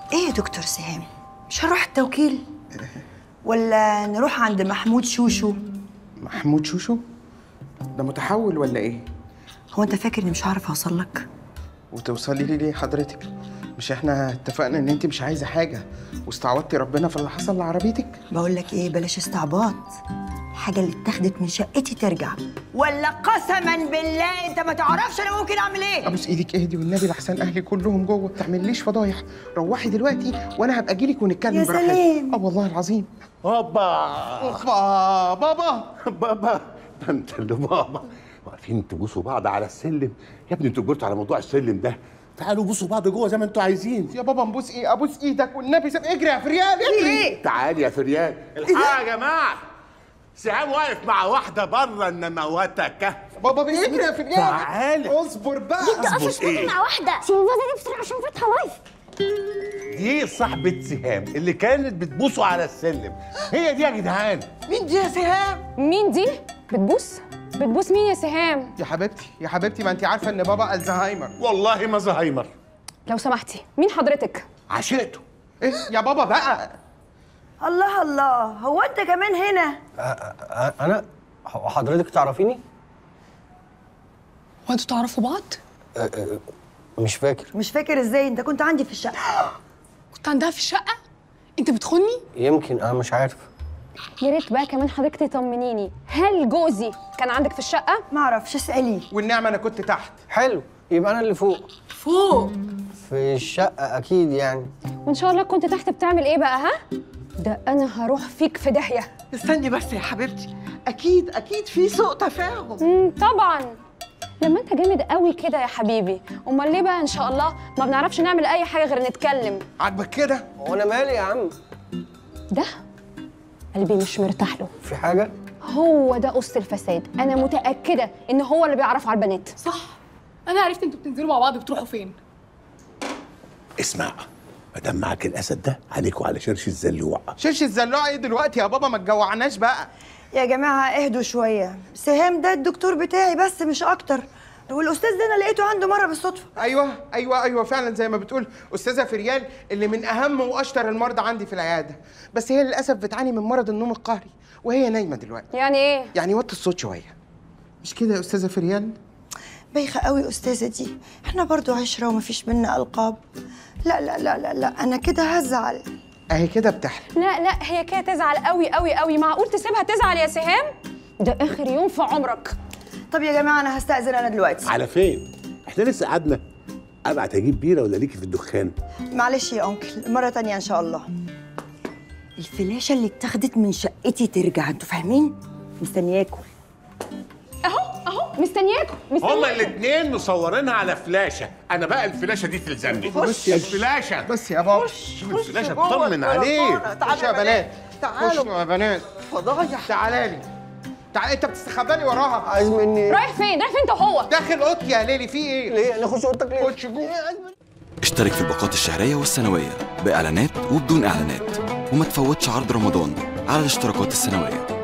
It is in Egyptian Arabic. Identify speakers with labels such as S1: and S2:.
S1: ايه يا دكتور سهام مش هنروح التوكيل ولا نروح عند محمود شوشو
S2: محمود شوشو ده متحول ولا ايه
S1: هو انت فاكر اني مش هعرف اوصل لك
S2: وتوصلي لي ليه حضرتك مش احنا اتفقنا ان انت مش عايزه حاجه واستعوضتي ربنا في اللي حصل لعربيتك
S1: بقول لك ايه بلاش استعباط الحاجه اللي اتاخدت من شقتي ترجع ولا قسما بالله انت ما تعرفش انا ممكن اعمل ايه
S2: ابوس ايدك اهدي والنبي لحسن اهلي كلهم جوه ما تعمليش فضايح روحي دلوقتي وانا هبقى اجيلك ونتكلم
S1: يا
S2: براحتنا.
S1: سلام.
S2: اه والله العظيم
S3: هوبا
S2: اوبا بابا
S3: بابا ده انت اللي بابا واقفين تبوسوا بعض على السلم يا ابني انتوا كبرتوا على موضوع السلم ده تعالوا بوسوا بعض جوه زي ما انتوا عايزين
S2: يا بابا نبوس ايه ابوس ايدك والنبي سيب اجري يا فريال اجري
S1: ايه
S3: تعالي يا فريال الحقوا يا جماعه سهام واقف مع واحده بره النموتك
S2: بابا بيجري يا فريال
S3: تعالي.
S2: اصبر بقى
S3: اصبر ايه
S4: مع واحدة سيب الفازة دي بسرعة عشان فاتحة لايف
S3: دي صاحبة سهام اللي كانت بتبوسوا على السلم هي دي يا جدعان
S2: مين دي يا سهام
S5: مين دي؟ بتبوس؟ بتبوس مين يا سهام؟
S2: يا حبيبتي يا حبيبتي ما انت عارفه ان بابا الزهايمر
S3: والله ما زهايمر
S5: لو سمحتي مين حضرتك؟
S3: عشقته
S2: ايه يا بابا بقى
S1: الله الله هو انت كمان هنا
S6: أ- انا هو حضرتك تعرفيني
S7: هو انتوا تعرفوا بعض؟
S6: مش فاكر
S1: مش فاكر ازاي انت كنت عندي في الشقه
S7: كنت عندها في الشقة؟ انت بتخوني؟
S6: يمكن انا مش عارف
S5: يا ريت بقى كمان حضرتك تطمنيني هل جوزي كان عندك في الشقة؟
S1: ما اعرفش اساليه
S2: والنعمه انا كنت تحت
S6: حلو يبقى انا اللي فوق
S7: فوق
S6: في الشقه اكيد يعني
S5: وان شاء الله كنت تحت بتعمل ايه بقى ها؟ ده انا هروح فيك في داهية
S8: استني بس يا حبيبتي اكيد اكيد في سوء تفاهم
S5: امم طبعا لما انت جامد قوي كده يا حبيبي امال ليه بقى ان شاء الله ما بنعرفش نعمل اي حاجة غير نتكلم
S2: عاجبك كده
S6: هو انا مالي يا عم
S5: ده قلبي مش مرتاح له
S6: في حاجه
S5: هو ده قص الفساد انا متأكدة ان هو اللي بيعرف على البنات
S7: صح انا عرفت انتوا بتنزلوا مع بعض بتروحوا فين
S3: اسمع ما دام معاك الاسد ده عليك وعلى شرش الزلوع
S2: شيش الزلوعه ايه دلوقتي يا بابا ما تجوعناش بقى
S1: يا جماعه اهدوا شويه سهام ده الدكتور بتاعي بس مش اكتر والاستاذ ده انا لقيته عنده مره بالصدفه
S2: ايوه ايوه ايوه فعلا زي ما بتقول استاذه فريال اللي من اهم واشطر المرضى عندي في العياده بس هي للاسف بتعاني من مرض النوم القهري وهي نايمه دلوقتي
S5: يعني ايه
S2: يعني وطي الصوت شويه مش كده يا استاذه فريال
S1: بايخه قوي استاذه دي احنا برضو عشره ومفيش بينا القاب لا لا لا لا لا انا كده هزعل
S2: اهي كده بتحلم
S5: لا لا هي كده تزعل قوي قوي قوي معقول تسيبها تزعل يا سهام ده اخر يوم في عمرك
S1: طب يا جماعه انا هستاذن انا دلوقتي
S3: على فين احنا لسه قعدنا ابعت اجيب بيره ولا ليكي في الدخان
S1: معلش يا انكل مره تانية ان شاء الله الفلاشه اللي اتاخدت من شقتي ترجع انتوا فاهمين مستنياكم
S5: اهو اهو مستنياكم مستنياكم
S3: هما الاثنين مصورينها على فلاشه انا بقى الفلاشه دي تلزمني
S2: بص يا-
S3: الفلاشه
S2: بس يا بابا
S3: الفلاشه اطمن عليه
S2: خش يا بنات
S8: تعالوا
S2: خشوا يا بنات
S8: فضايح
S2: تعالى لي تعالى انت بتستخبى لي وراها
S6: عايز مني إيه؟
S5: رايح فين رايح فين انت وهو
S2: داخل اوضتي يا ليلي في ايه
S6: ليه نخش اوضتك ليه
S2: خش جوه
S9: اشترك في الباقات الشهرية والسنوية بإعلانات وبدون إعلانات وما تفوتش عرض رمضان على الاشتراكات السنوية